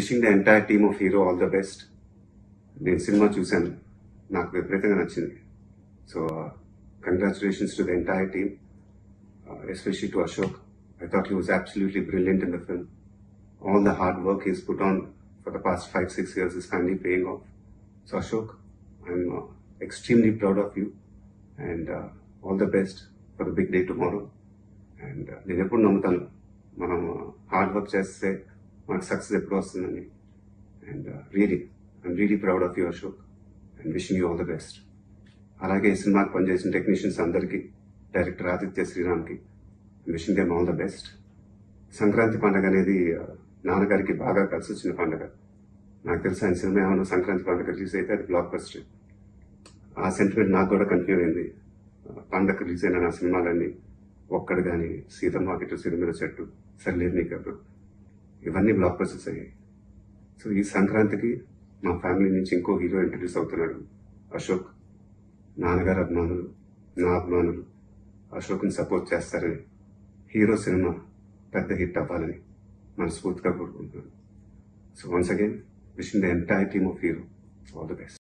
Wishing the entire team of Hero all the best నేను cinema చూశాను నాకు విపరీతంగా నచ్చింది so congratulations to the entire team especially to Ashok I thought he was absolutely brilliant in the film all the hard work he's put on for the past five, six years is finally paying off. So, Ashok, I'm uh, extremely proud of you and uh, all the best for the big day tomorrow. And నేను ఎప్పుడు నమ్ముతాను మనం hard work చేస్తే మనకు success ఎప్పుడు వస్తుందని and really I'm really proud of you Ashok and wishing you all the best అలాగే ఈ సినిమాకి పనిచేసిన టెక్నీషియన్స్ అందరికీ డైరెక్టర్ ఆదిత్య శ్రీరామ్కి wishing them all the best Sankranti పండుగ అనేది ఆ, నాన్నగారికి బాగా కలిసి వచ్చిన పండుగ నాకు తెలిసి ఆయన సినిమా ఏమైనా సంక్రాంతి పండుగ రిలీజ్ అయితే అది బ్లాక్ బస్టర్ ఆ సెంటిమెంట్ నాకు కూడా కన్ఫ్యూ అయింది ఆ, పండగ రిలీజ్ అయిన నా సినిమాలన్నీ ఒక్కడు కానీ సీతమ్మ కిట్టు సిరిమిర చెట్టు సర్లేరు నీకు ఎవరు ఇవన్నీ బ్లాక్ బస్టర్స్ అయ్యాయి సో ఈ సంక్రాంతికి మా ఫ్యామిలీ నుంచి ఇంకో హీరో ఇంట్రడ్యూస్ అవుతున్నాడు అశోక్ నాన్నగారు అభిమానులు నా అభిమానులు అశోక్ని సపోర్ట్ చేస్తారని హీరో సినిమా పెద్ద హిట్ అవ్వాలని మనస్ఫూర్తిగా కోరుకుంటున్నాను so once again wishing the entire team of Hero all the best